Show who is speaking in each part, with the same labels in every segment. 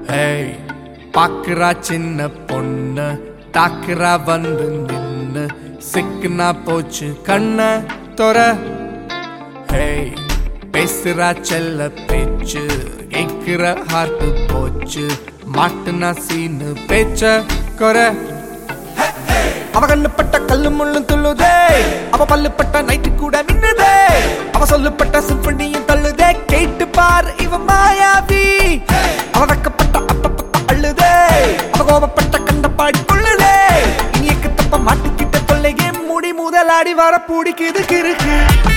Speaker 1: ஏய் பாக்குறா சின்ன பொண்ணு தாக்குறா வந்து நின்னு சிக்குனா போச்சு கண்ண தொற ஹேய் பேசுறா செல்ல பேச்சு கேக்குற ஹார்ட் போச்சு மாட்டுனா சீனு பேச்ச குறை அவ கண்ணுப்பட்ட கல்லு முள்ளும் துள்ளுதே அவ பல்லுப்பட்ட நைட்டு கூட மின்னுதே அவ சொல்லுப்பட்ட சிம்பனியும் தள்ளுதே கேட்டு பார் இவ மாயாவி அவ வெக்கப்பட்ட அப்பப்பட்ட அள்ளுதே அவ கோபப்பட்ட கண்ட பாடி கொள்ளுதே இனியக்கு தப்ப மாட்டிக்கிட்ட தொல்லையே முடி முதலாடி வர பிடிக்குது கிறுக்கு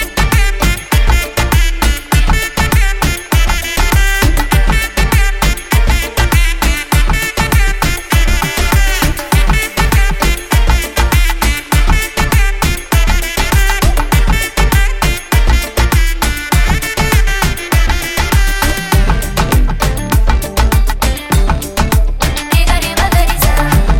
Speaker 2: Gari magarisa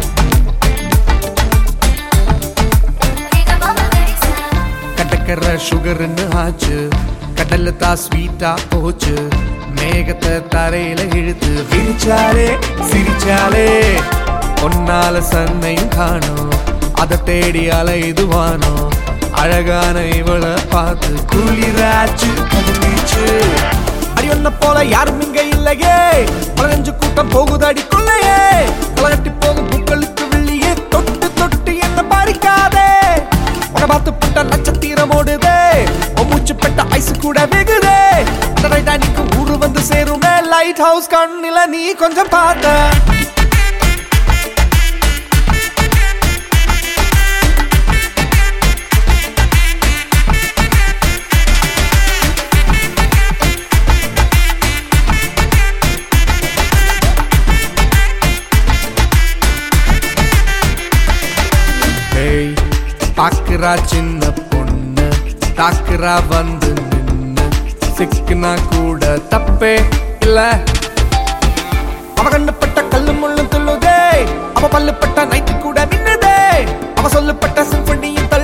Speaker 2: Riga mama garisa
Speaker 1: கடற்கரை சுகர்னு ஆச்சு கடல்ல தான் ஸ்வீட்டா போச்சு மேகத்தை தரையில இழுத்து விரிச்சாலே சிரிச்சாலே பொன்னால சன்னையும் காணோம் அதை தேடி அலைதுவானோ அழகான இவளை பார்த்து குளிராச்சு கதிர்வீச்சு அடி ஒன்ன போல யாரும் இங்க இல்லையே பதினஞ்சு கூட்டம் போகுது அடி கொள்ளையே கலகட்டி போகும் பூக்களுக்கு வெளியே தொட்டு தொட்டு என்ன பாரிக்காதே உன பார்த்து புட்ட நட்சத்திரம் ஓடுதே உன் மூச்சு பெட்ட ஐஸ் கூட வெகுதே அந்த டைட்டானிக்கு ஊரு வந்து சேருமே லைட் ஹவுஸ் கண்ணில நீ கொஞ்சம் பார்த்த ஏய் பாக்குறா சின்ன பொண்ணு தாக்குறா வந்து நின்னு சிக்குனா கூட தப்பே இல்ல அவ கண்ணுப்பட்ட கல்லு முள்ளும் துள்ளுதே அவ பல்லுப்பட்ட நைட்டு கூட மின்னுதே அவ சொல்லுப்பட்ட சிம்பனியும் தள்ளு